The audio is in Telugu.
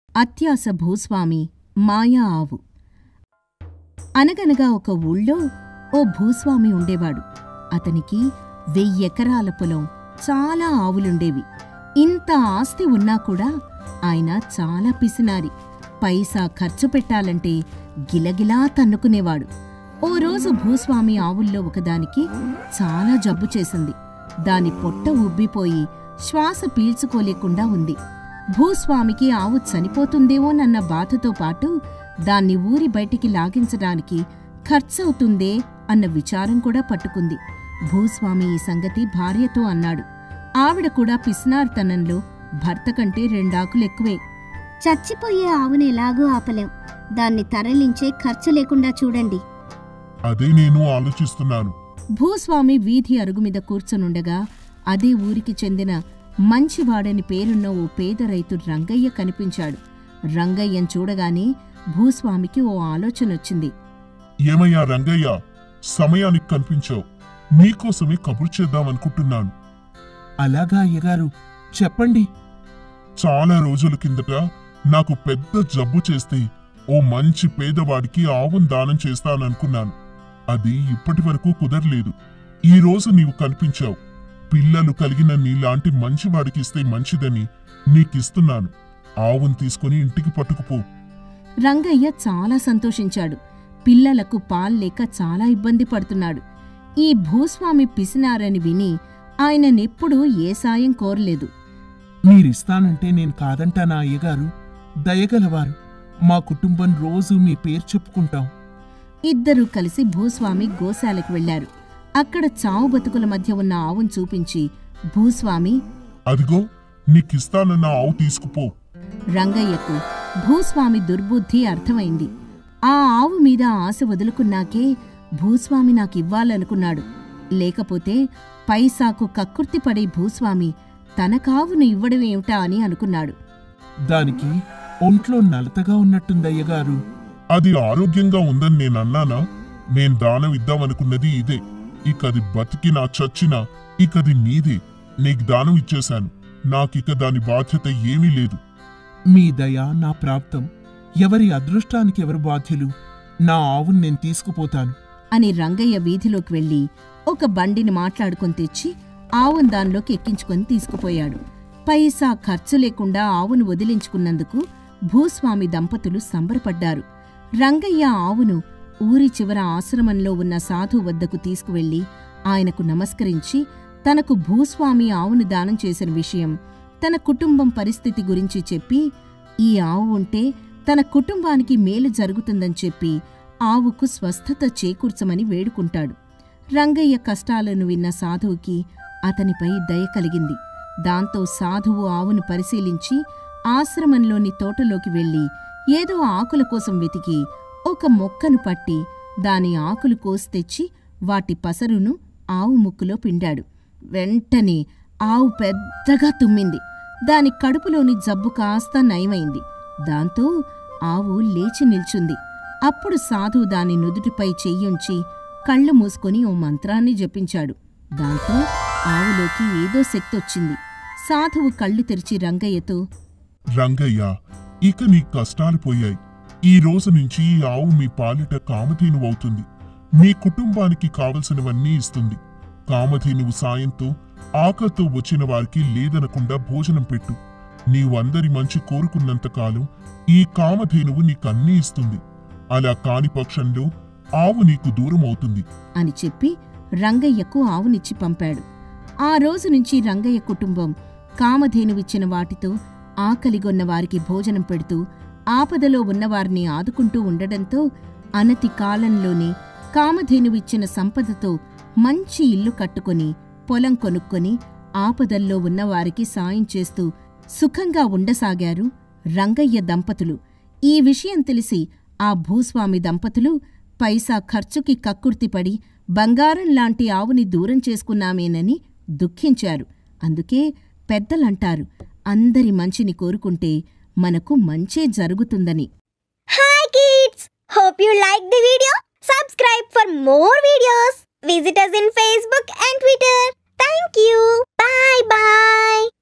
అత్యాస భూస్వామి మాయా ఆవు అనగనగా ఒక ఊళ్ళో ఓ భూస్వామి ఉండేవాడు అతనికి వెయ్యెకరాల పొలం చాలా ఆవులుండేవి ఇంత ఆస్తి ఉన్నా కూడా ఆయన చాలా పిసినారి పైసా ఖర్చు పెట్టాలంటే గిలగిలా తన్నుకునేవాడు ఓ రోజు భూస్వామి ఆవుల్లో ఒకదానికి చాలా జబ్బు చేసింది దాని పొట్ట ఉబ్బిపోయి శ్వాస పీల్చుకోలేకుండా ఉంది భూస్వామికి ఆవు చనిపోతుందేమోనన్న బాధతో పాటు దాన్ని ఊరి బయటికి లాగించడానికి ఖర్చవుతుందే అన్న విచారం కూడా పట్టుకుంది భూస్వామి ఈ సంగతి భార్యతో అన్నాడు ఆవిడ కూడా పిసినార్తనంలో భర్త కంటే రెండాకులెక్కువే చచ్చిపోయే ఆవుని ఎలాగూ ఆపలేం దాన్ని తరలించే ఖర్చు లేకుండా చూడండి అదే నేను ఆలోచిస్తున్నాను భూస్వామి వీధి అరుగు మీద కూర్చునుండగా అదే ఊరికి చెందిన మంచివాడని పేరున్న ఓ పేద రైతు రంగయ్య కనిపించాడు రంగయ్యం చూడగానే భూస్వామికి ఓ ఆలోచనొచ్చింది ఏమయ్యా రంగయ్య సమయానికి కనిపించావు నీకోసమే కబురు చేద్దామనుకుంటున్నాను అలాగా అయ్యగారు చెప్పండి చాలా రోజుల కిందట నాకు పెద్ద జబ్బు చేస్తే ఓ మంచి పేదవాడికి ఆవును దానం చేస్తాననుకున్నాను అది ఇప్పటి వరకు కుదరలేదు ఈ రోజు నీవు కనిపించావు పిల్లలు కలిగిన నీలాంటి మంచివాడికి ఇస్తే మంచిదని నీకిస్తున్నాను ఆవును తీసుకుని ఇంటికి పట్టుకుపో రంగయ్య చాలా సంతోషించాడు పిల్లలకు పాల్లేక చాలా ఇబ్బంది పడుతున్నాడు ఈ భూస్వామి పిసినారని విని ఆయననెప్పుడూ ఏ సాయం కోరలేదు మీరిస్తానంటే నేను కాదంటానా అయ్యగారు దయగలవారు మా కుటుంబం రోజు మీ పేరు చెప్పుకుంటాం ఇద్దరూ కలిసి భూస్వామి గోశాలకు వెళ్లారు అక్కడ చావు బతుకుల మధ్య ఉన్న ఆవును చూపించి భూస్వామి అదిగో నీకిస్తానన్న ఆవు తీసుకుపో రంగయ్యకు భూస్వామి దుర్బుద్ధి అర్థమైంది ఆ ఆవు మీద ఆశ వదులుకున్నాకే భూస్వామి నాకివ్వాలనుకున్నాడు లేకపోతే పైసాకు కక్కుర్తిపడే భూస్వామి తన కావును ఇవ్వడమేమిటా అని అనుకున్నాడు దానికి ఒంట్లో నలతగా ఉన్నట్టుందయ్యగారు అది ఆరోగ్యంగా ఉందని నేను అన్నానా నేను దానం ఇద్దామనుకున్నది ఇదే ఇకది బతికినా చచ్చినా ఇకది నీదే నీకు దానం ఇచ్చేశాను నాకిక దాని బాధ్యత ఏమీ లేదు మీ దయ నా ప్రాప్తం ఎవరి అదృష్టానికి ఎవరు బాధ్యులు నా ఆవును నేను తీసుకుపోతాను అని రంగయ్య వీధిలోకి వెళ్లి ఒక బండిని మాట్లాడుకొని తెచ్చి ఆవును దానిలోకి ఎక్కించుకొని తీసుకుపోయాడు పైసా ఖర్చు లేకుండా ఆవును వదిలించుకున్నందుకు భూస్వామి దంపతులు సంబరపడ్డారు రంగయ్య ఆవును ఊరి చివర ఆశ్రమంలో ఉన్న సాధు వద్దకు తీసుకువెళ్లి ఆయనకు నమస్కరించి తనకు భూస్వామి ఆవును దానం చేసిన విషయం తన కుటుంబం పరిస్థితి గురించి చెప్పి ఈ ఆవు ఉంటే తన కుటుంబానికి మేలు జరుగుతుందని చెప్పి ఆవుకు స్వస్థత చేకూర్చమని వేడుకుంటాడు రంగయ్య కష్టాలను విన్న సాధువుకి అతనిపై దయ కలిగింది దాంతో సాధువు ఆవును పరిశీలించి ఆశ్రమంలోని తోటలోకి వెళ్లి ఏదో ఆకుల కోసం వెతికి ఒక మొక్కను పట్టి దాని ఆకులు కోసి తెచ్చి వాటి పసరును ఆవు ముక్కులో పిండాడు వెంటనే ఆవు పెద్దగా తుమ్మింది దాని కడుపులోని జబ్బు కాస్త నయమైంది దాంతో ఆవు లేచి నిల్చుంది అప్పుడు సాధువు దాని నుదుటిపై చెయ్యుంచి కళ్ళు మూసుకొని ఓ మంత్రాన్ని జపించాడు దాంతో ఆవులోకి ఏదో శక్తొచ్చింది సాధువు కళ్ళు తెరిచి రంగయ్యతో రంగయ్య ఇక నీ కష్టాలు పోయాయి ఈ రోజు నుంచి ఈ ఆవు మీ పాలిట కామధేనువు అవుతుంది మీ కుటుంబానికి కావలసినవన్నీ ఇస్తుంది కామధేనువు సాయంతో ఆకలితో వచ్చిన వారికి లేదనకుండా భోజనం పెట్టు నీవు అందరి మంచి కోరుకున్నంతకాలం ఈ కామధేనువు నీకన్నీ ఇస్తుంది అలా కాని పక్షంలో ఆవు నీకు దూరం అవుతుంది అని చెప్పి రంగయ్యకు ఆవునిచ్చి పంపాడు ఆ రోజు నుంచి రంగయ్య కుటుంబం కామధేనువిచ్చిన వాటితో ఆకలిగొన్న వారికి భోజనం పెడుతూ ఆపదలో ఉన్నవారిని ఆదుకుంటూ ఉండడంతో అనతి కాలంలోనే కామధేనువిచ్చిన సంపదతో మంచి ఇల్లు కట్టుకొని పొలం కొనుక్కొని ఆపదల్లో ఉన్నవారికి సాయం చేస్తూ సుఖంగా ఉండసాగారు రంగయ్య దంపతులు ఈ విషయం తెలిసి ఆ భూస్వామి దంపతులు పైసా ఖర్చుకి కక్కుర్తిపడి బంగారం లాంటి ఆవుని దూరం చేసుకున్నామేనని దుఃఖించారు అందుకే పెద్దలంటారు అందరి మంచిని కోరుకుంటే మనకు మంచే జరుగుతుందని Hi kids! Hope you like the video. Subscribe for more videos. Visit us in Facebook and Twitter. Thank you. Bye bye.